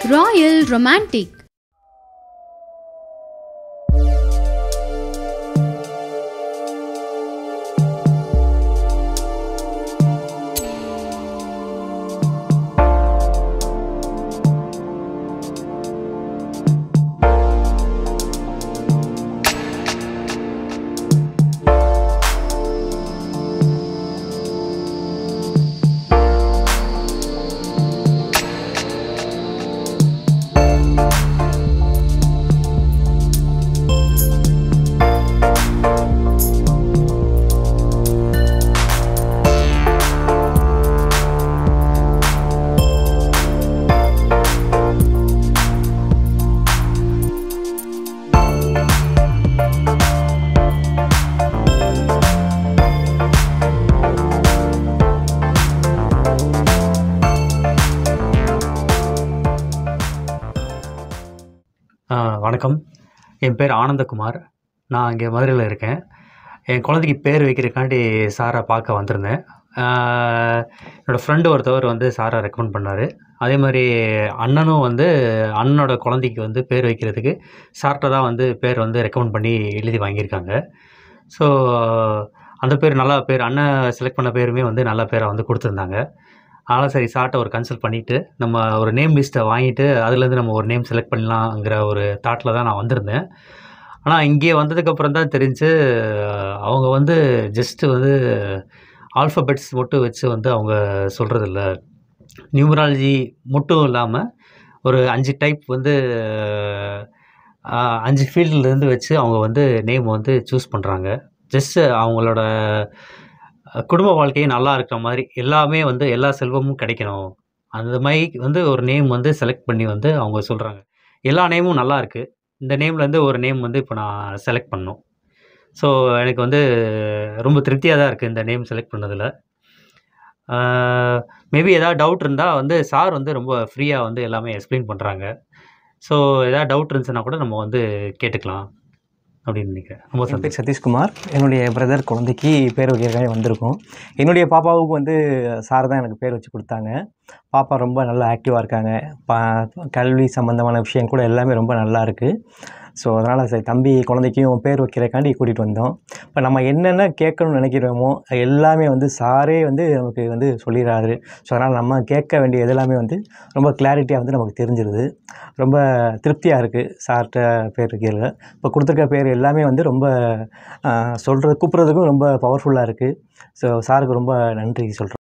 Royal Romantic ஆ, வணக்கம் என் பேர் ஆனந்தகுமார் நான் இங்கே மதுரையில் இருக்கேன் என் குழந்தைக்கு பேர் வைக்கிறதுக்காண்டி சாரை பார்க்க வந்திருந்தேன் ஆ, என்னோடய ஃப்ரெண்டு ஒருத்தவர் வந்து சாரை ரெக்கமெண்ட் பண்ணார் அதே மாதிரி அண்ணனும் வந்து அண்ணனோட குழந்தைக்கு வந்து பேர் வைக்கிறதுக்கு சார்கிட்ட தான் வந்து பேர் வந்து ரெக்கமெண்ட் பண்ணி எழுதி வாங்கியிருக்காங்க ஸோ அந்த பேர் நல்ல பேர் அண்ணன் செலக்ட் பண்ண பேருமே வந்து நல்ல பேரை வந்து கொடுத்துருந்தாங்க அதனால் சரி சார்ட்ட ஒரு கன்சல்ட் பண்ணிவிட்டு நம்ம ஒரு நேம் லிஸ்ட்டை வாங்கிட்டு அதுலேருந்து நம்ம ஒரு நேம் செலக்ட் பண்ணலாங்கிற ஒரு தாட்டில் தான் நான் வந்திருந்தேன் ஆனால் இங்கே வந்ததுக்கப்புறம் தான் தெரிஞ்சு அவங்க வந்து ஜஸ்ட்டு வந்து ஆல்ஃபபெட்ஸ் மட்டும் வச்சு வந்து அவங்க சொல்கிறதில்ல நியூமராலஜி மட்டும் இல்லாமல் ஒரு அஞ்சு டைப் வந்து ஆஹ், அஞ்சு ஃபீல்ட்லேருந்து வச்சு அவங்க வந்து நேம் வந்து சூஸ் பண்ணுறாங்க ஜஸ்ட்டு அவங்களோட அஹ், குடும்ப வாழ்க்கையும் நல்லா இருக்கிற மாதிரி எல்லாமே வந்து எல்லா செல்வமும் கிடைக்கணும் அந்த மாதிரி வந்து ஒரு நேம் வந்து செலக்ட் பண்ணி வந்து அவங்க சொல்கிறாங்க எல்லா நேமும் நல்லா இருக்குது இந்த நேம்லேருந்து ஒரு நேம் வந்து இப்போ நான் செலக்ட் பண்ணோம் ஸோ எனக்கு வந்து ரொம்ப திருப்தியாக தான் இருக்குது இந்த நேம் செலக்ட் பண்ணதில் மேபி ஏதாவது டவுட் இருந்தால் வந்து சார் வந்து ரொம்ப ஃப்ரீயாக வந்து எல்லாமே எக்ஸ்பிளைன் பண்ணுறாங்க ஸோ ஏதாவது டவுட் இருந்துச்சுன்னா கூட நம்ம வந்து கேட்டுக்கலாம் அப்படின்னு நினைக்கிறேன் ரொம்ப என் சந்தோஷம் பேர் சதீஷ்குமார் என்னுடைய பிரதர் குழந்தைக்கு பேர் வைக்கிறதுக்காக வந்திருக்கோம் என்னுடைய பாப்பாவுக்கு வந்து சார் தான் எனக்கு பேர் வச்சு கொடுத்தாங்க பாப்பா ரொம்ப நல்லா ஆக்டிவாக இருக்காங்க பா கல்வி சம்மந்தமான விஷயம் கூட எல்லாமே ரொம்ப நல்லா இருக்குது ஸோ அதனால் சரி தம்பி குழந்தைக்கும் பேர் வைக்கிறக்காண்டி கூட்டிகிட்டு வந்தோம் இப்போ நம்ம என்னென்ன கேட்கணும்னு நினைக்கிறோமோ எல்லாமே வந்து சாரே வந்து நமக்கு வந்து சொல்லிடுறாரு ஸோ அதனால் நம்ம கேட்க வேண்டிய எல்லாமே வந்து ரொம்ப கிளாரிட்டியாக வந்து நமக்கு தெரிஞ்சிருது ரொம்ப திருப்தியாக இருக்குது சார்கிட்ட பேர் வைக்கிறதுல இப்போ கொடுத்துருக்க பேர் எல்லாமே வந்து ரொம்ப சொல்கிறது கூப்பிட்றதுக்கும் ரொம்ப பவர்ஃபுல்லாக இருக்குது ஸோ சாருக்கு ரொம்ப நன்றி சொல்கிறேன்